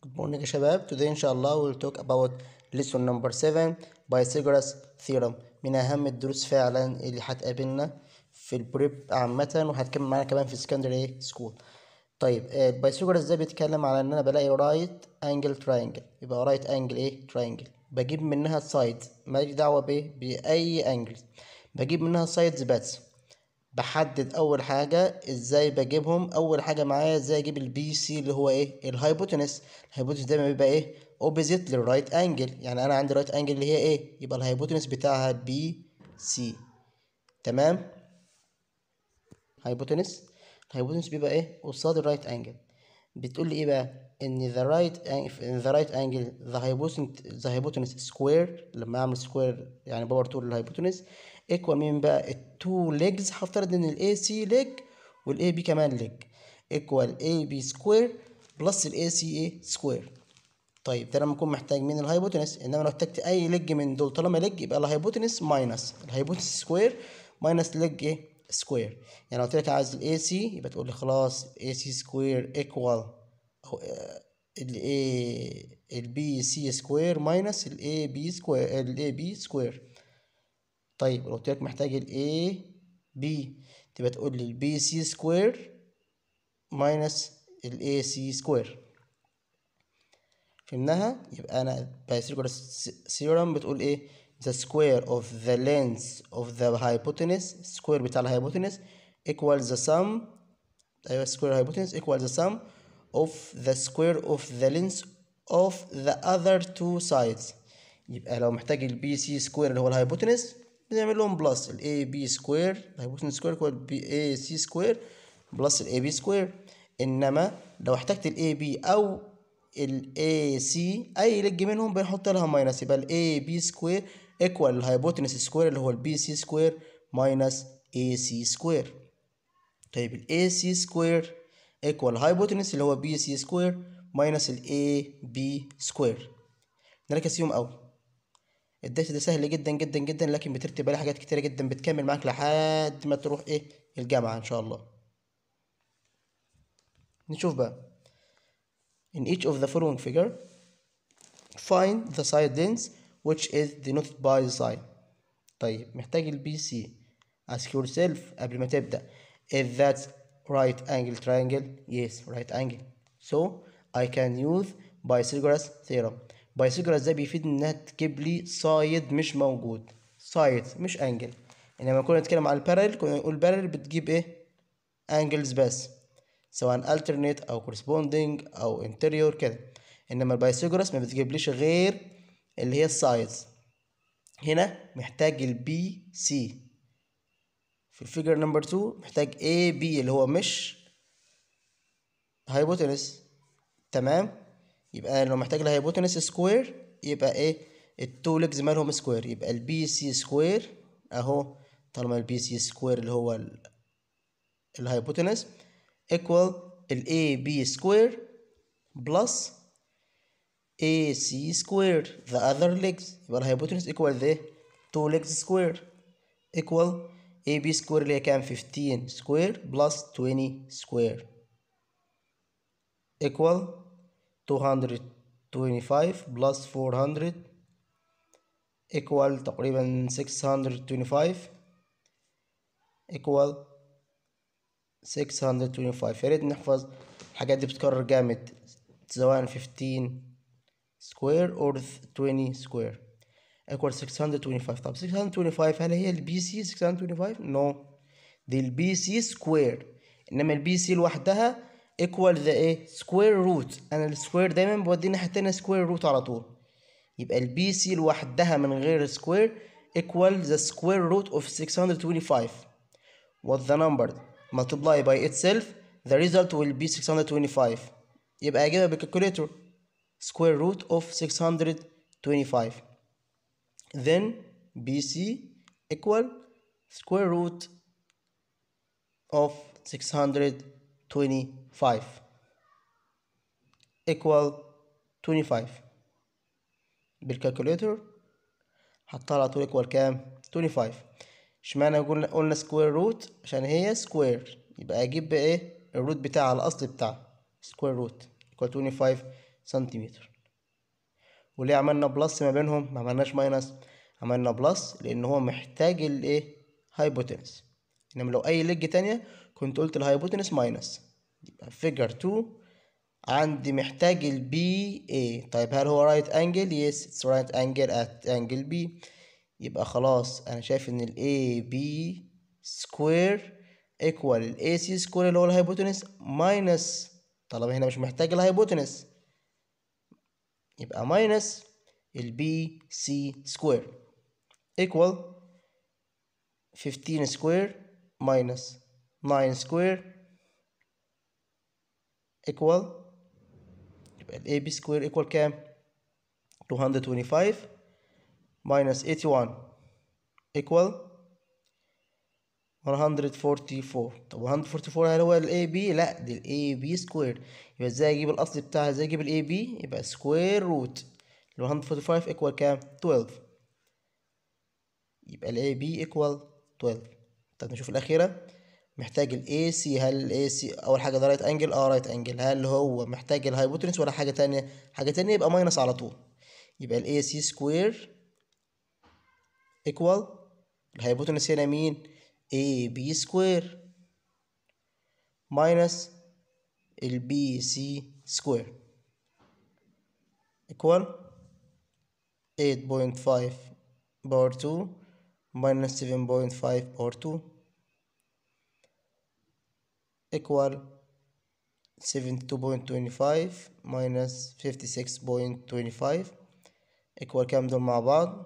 Good morning يا شباب today إن شاء الله we'll talk about lesson number 7 Pythagoras theorem من أهم الدروس فعلا اللي هتقابلنا في البريب عامة وهتكمل معانا كمان في secondary school طيب البايثاغورس ده بيتكلم على إن أنا بلاقي right angle triangle يبقى right angle إيه triangle بجيب منها sides ماليش دعوة بإيه بأي angle بجيب منها sides بس بحدد اول حاجه ازاي بجيبهم اول حاجه معايا ازاي اجيب البي سي اللي هو ايه الهايبوتنس الهايبوتنس دايما بيبقى ايه اوبوزيت للرايت انجل يعني انا عندي رايت انجل اللي هي ايه يبقى الهايبوتنس بتاعها بي سي تمام هايبوتنس الهايبوتنس بيبقى ايه قصاد الرايت انجل بتقول لي ايه بقى ان the right in the right angle the hypotenuse the hypotenuse square لما اعمل سكوير يعني باور 2 للهايبوتنس ايكوال مين بقى التو ليجز هفترض ان الاي سي ليج والاي بي كمان ليج ايكوال اي بي سكوير بلس الاي سي اي سكوير طيب ده لما اكون محتاج من الهايبوتنس انما لو احتجت اي ليج من دول طالما ليج يبقى الهايبوتنس ماينس الهايبوتنس سكوير ماينس ليج ايه سكوير يعني لو قلت لك عايز الاي سي يبقى تقول لي خلاص اي سي سكوير ايكوال الاي البي سي سكوير ماينس الاي بي سكوير الاي بي سكوير طيب لو قلت لك محتاج ال A B تبقى تقول لي ال B C سكوير ماينس ال A C سكوير فهمناها يبقى أنا بايثاغورس ثيورم بتقول إيه the square of the length of the hypotenuse سكوير بتاع الهايبوتنس equals the sum أيوة square hypotenuse equals the sum of the square of the length of the other two sides يبقى لو محتاج ال BC سكوير اللي هو الهايبوتنس بنعمل لهم بلس ال A B سكوير الهايبوتنس سكوير هو ال A C سكوير بلس ال A B سكوير انما لو احتجت ال A B او ال A C اي لج منهم بنحط لها ماينس يبقى ال A B سكوير ايكوال الهايبوتنس سكوير اللي هو ال B C سكوير ماينس A C سكوير طيب ال A C سكوير ايكوال الهايبوتنس اللي هو B C سكوير ماينس ال A B سكوير نركز فيهم قوي الدرس ده سهل جدا جدا جدا لكن بترتب عليه حاجات كتيرة جدا بتكمل معاك لحد ما تروح ايه الجامعة ان شاء الله نشوف بقى in each of the following figure find the side length which is denoted by the sign طيب محتاج البي سي ask yourself قبل ما تبدأ is that right angle triangle yes right angle so I can use Pythagoras theorem بايثاغورس ده بيفيد انها تجيب لي سايد مش موجود سايد مش انجل انما كنا نتكلم عن البارل كنا نقول بارل بتجيب ايه انجلز بس سواء alternate او corresponding او interior كده انما البايثاغورس ما بتجيبليش غير اللي هي السايدز هنا محتاج البي سي في الفيجر نمبر 2 محتاج اي بي اللي هو مش هايبوتنس تمام يبقى لو محتاج الهايبوتنس سكوير يبقى ايه التو ليجز مالهم سكوير يبقى البي سي سكوير اهو طالما البي سي سكوير اللي هو الهايبوتنس ايكوال الاي بي سكوير بلس اي سي سكوير the other legs يبقى الهايبوتنس ايكوال ذا تو ليجز سكوير ايكوال اي بي سكوير اللي هي كام 15 سكوير بلس 20 سكوير ايكوال 225 plus 400 equal تقريبا 625 equal 625 يا ريت نحفظ الحاجات دي بتتكرر جامد سواء 15 سكوير or 20 سكوير equal 625 طب 625 هل هي البي سي 625 نو no. دي البي سي سكوير انما البي سي لوحدها equal the ايه square root انا السكوير دايما بودي الناحيه التانية square root على طول يبقى البي سي لوحدها من غير سكوير equal the square root of 625 what the number multiply by itself the result will be 625 يبقى اجيبها بالكالكوليتر square root of 625 then BC equal square root of 625 5 equal 25 بالكالكوليتر حطها على طول equal كام 25 اشمعنى قلنا قلنا سكوير روت عشان هي سكوير يبقى اجيب بقى ايه الروت بتاعها الاصل بتاعها سكوير روت equal 25 سنتيمتر وليه عملنا بلس ما بينهم ما عملناش ماينس عملنا بلس لان هو محتاج الايه هايبوتنس انما لو اي لج تانية كنت قلت الهايبوتنس ماينس يبقى فيجر 2 عندي محتاج البي اي طيب هل هو رايت انجل يس اتس رايت انجل ات انجل بي يبقى خلاص انا شايف ان الاي بي سكوير ايكوال الاي سي سكوير اللي هو الهايبوتنس ماينس طالما هنا مش محتاج الهايبوتنس يبقى ماينس البي سي سكوير ايكوال 15 سكوير ماينس 9 سكوير ايكوال يبقى ال AB سكوير ايكوال كام 225 minus 81 equal 144 طب 144 هل هو ال AB لا دي ال AB سكوير يبقى ازاي اجيب الاصل بتاعها ازاي اجيب ال AB يبقى سكوير روت ال 145 ايكوال كام 12 يبقى ال AB equal 12 طب نشوف الأخيرة محتاج ال AC هل ال AC أول حاجة ده رايت أنجل اه رايت أنجل هل هو محتاج الهايبوتنس ولا حاجة تانية حاجة تانية يبقى ماينس على طول يبقى ال AC سكوير equal الهايبوتنس هنا مين AB سكوير ماينس ال BC سكوير equal 8.5 باور 2 minus 7.5 باور 2 equal 72.25 minus 56.25 equal كام دول مع بعض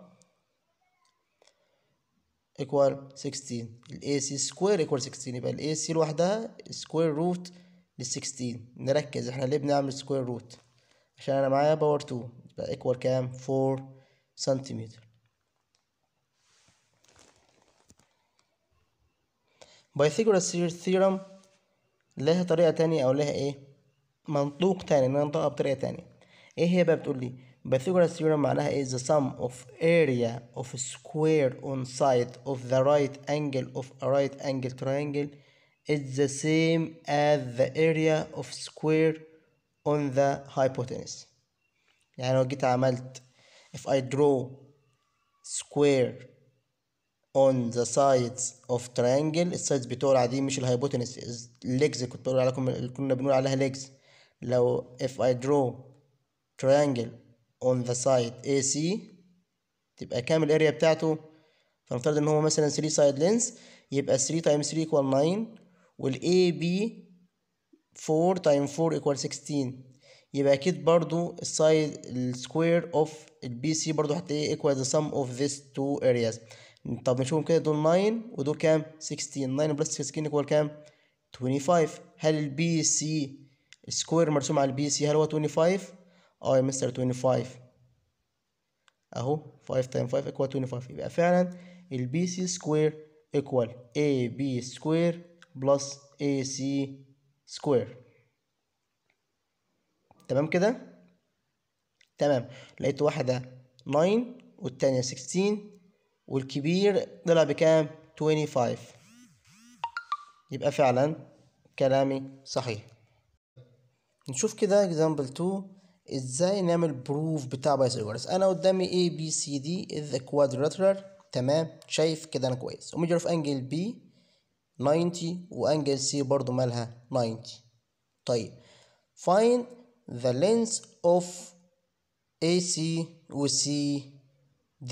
equal 16 ال AC square equal 16 يبقى ال AC لوحدها square root لل 16 نركز احنا ليه بنعمل square root عشان انا معايا باور 2 يبقى equal كام 4 سنتيمتر Pythagoras theorem لها طريقة تانية أو لها إيه منطوق تاني إن أنا أنطقها بطريقة تانية إيه هي بقى بتقول لي Pythagoras theorem معناها إيه the sum of area of a square on side of the right angle of a right angle triangle is the same as the area of square on the hypotenuse يعني لو جيت عملت if I draw square on the sides of triangle السايدز بتوع العاديين مش الهايبوتنس الليجز كنت بقول عليكم اللي كنا بنقول عليها ليجز لو if I draw triangle on the side AC تبقى كام الاريا بتاعته فنفترض ان هو مثلا 3 سايد لينز يبقى 3 times 3 equal 9 وال AB 4 times 4 equal 16 يبقى اكيد برضو السايد السكوير اوف البي سي برضو هتلاقيه equal the sum of these two areas طب نشوفهم كده دول 9 ودول كام 16 9 بلس 16 ايكوال كام 25 هل البي سي السكوير مرسوم على البي سي هل هو 25 اه يا مستر 25 اهو 5 تايم 5 ايكوال 25 يبقى فعلا البي سي سكوير ايكوال اي بي سكوير بلس اي سي سكوير تمام كده تمام لقيت واحدة 9 والتانية 16 والكبير طلع بكام 25 يبقى فعلا كلامي صحيح نشوف كده example 2 ازاي نعمل بروف بتاع بايثاغورس انا قدامي A B C D is a quadrilateral تمام شايف كده انا كويس وميجر اوف انجل B 90 وانجل C برضو مالها 90 طيب find the length of AC و CD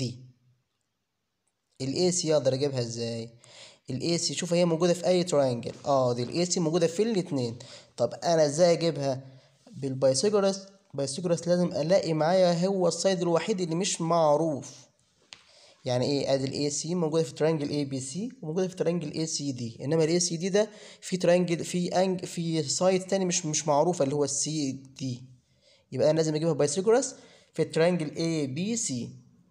الاي سي اقدر اجيبها ازاي الاي سي شوف هي موجوده في اي تراينجل اه دي الاي سي موجوده في الاتنين طب انا ازاي اجيبها بالبايثاغورس بايثاغورس لازم الاقي معايا هو السايد الوحيد اللي مش معروف يعني ايه ادي الاي سي موجوده في ترينجل اي بي سي وموجوده في ترينجل اي سي دي انما الاي سي دي ده في ترينجل في انج في سايد تاني مش مش معروفه اللي هو السي دي يبقى انا لازم اجيبها بايثاغورس في الترينجل اي بي سي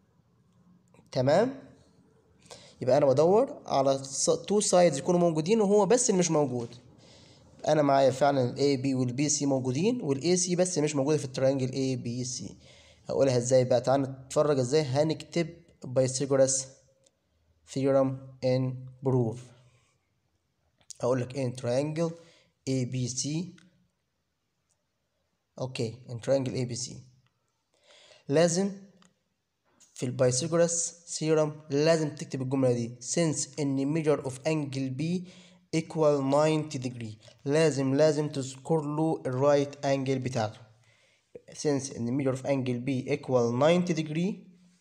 تمام يبقى انا بدور على تو سايدز يكونوا موجودين وهو بس اللي مش موجود انا معايا فعلا الاي بي والبي سي موجودين والاي سي بس مش موجوده في الترينجل اي بي سي هقولها ازاي بقى تعال نتفرج ازاي هنكتب بايثاغورس theorem in proof اقول لك in triangle ABC اوكي ان ترينجل اي بي سي لازم في البايثاغورس ثيورم لازم تكتب الجملة دي since ان measure of angle B equal 90 degree لازم لازم تذكر له الرايت انجل بتاعته since ان measure of angle B equal 90 degree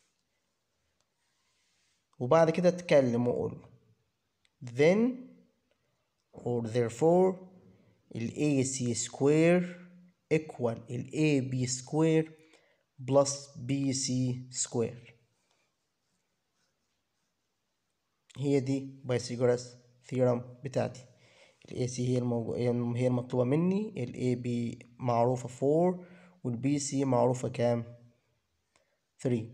وبعد كده تتكلم وقول then or therefore ال AC square equal ال AB square plus BC square هي دي بايثاغورس ثيورم بتاعتي ال AC هي الموجو... هي المطلوبة مني ال AB معروفة 4 وال BC معروفة كام 3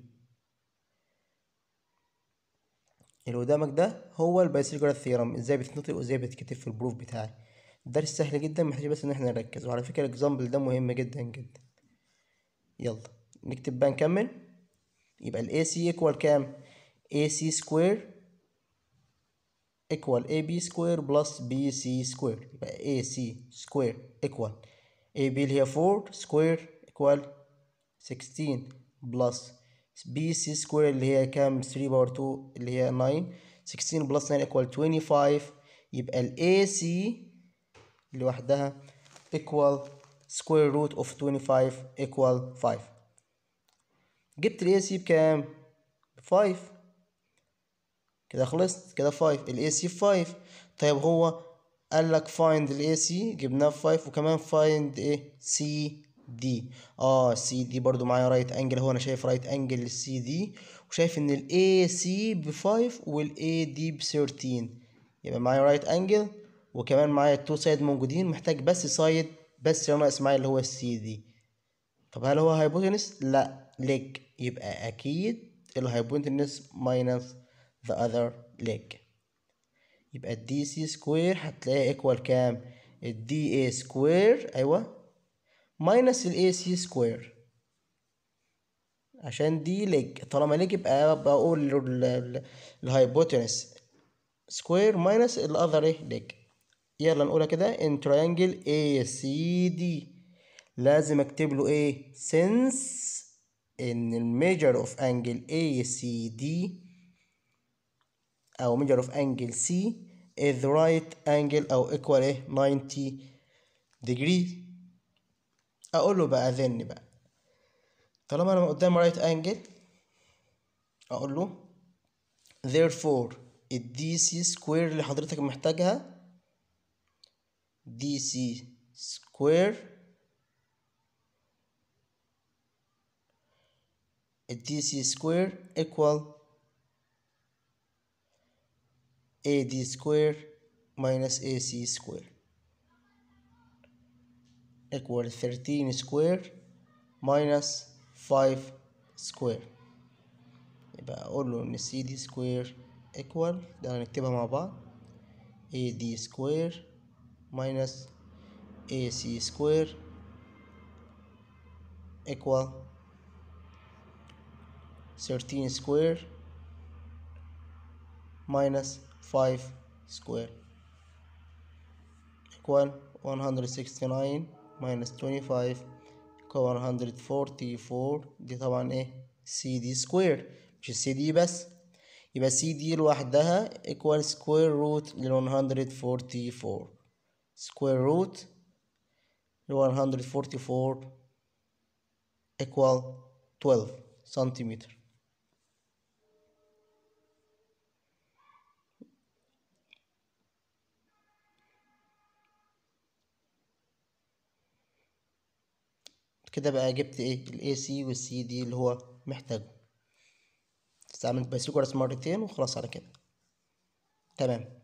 اللي قدامك ده هو البايثاغورس ثيورم ازاي بتتنطق وازاي بتتكتب في البروف بتاعي درس سهل جدا محتاج بس ان احنا نركز وعلى فكرة الاكزامبل ده مهم جدا جدا يلا نكتب بقى نكمل يبقى ال AC equal كام AC square equal AB square plus BC square يبقى AC square equal AB اللي هي 4 square equal 16 plus BC square اللي هي كام 3 باور 2 اللي هي 9 16 plus 9 equal 25 يبقى ال AC لوحدها equal square root of 25 equal 5 جبت ال AC بكام؟ ب 5 كده خلصت كده 5 ال AC ب 5 طيب هو قال لك find ال AC جبناه ب 5 وكمان find ايه CD اه CD برضو معايا رايت انجل هو انا شايف رايت انجل للسي دي وشايف ان ال AC ب 5 وال AD ب 13 يبقى معايا رايت انجل وكمان معايا التو سايد موجودين محتاج بس سايد بس اللي ناقص معايا اللي هو السي دي طب هل هو هايبوتنس لا ليج يبقى اكيد الهايبوتنس ماينس the other leg يبقى الدي سي سكوير هتلاقيها ايكوال كام الدي اي سكوير ايوه ماينس الاي سي سكوير عشان دي ليج طالما ليج يبقى بقول الهايبوتنس سكوير ماينس الاذر ايه ليج يلا نقولها كده ان تريانجل اي سي دي لازم اكتب له ايه since ان الميجر اوف انجل اي سي دي او measure of angle C is right angle او equal ايه 90 degrees اقول له بقى then بقى طالما انا قدام right angle اقول له therefore ال DC square اللي حضرتك محتاجها DC square ال DC square equal AD square minus AC square equal 13 square minus 5 square يبقى أقول له إن CD square equal ده هنكتبها مع بعض AD square minus AC square equal 13 square minus 5 square equal 169 minus 25 equal 144 دي طبعا ايه سي دي سكوير مش السي دي بس يبقى سي دي لوحدها equal square root ل 144 square root ل 144 equal 12 سنتيمتر كده بقى جبت ايه الاي سي والسي دي اللي هو محتاجه استعملت بايثاغورس مرتين وخلاص على كده تمام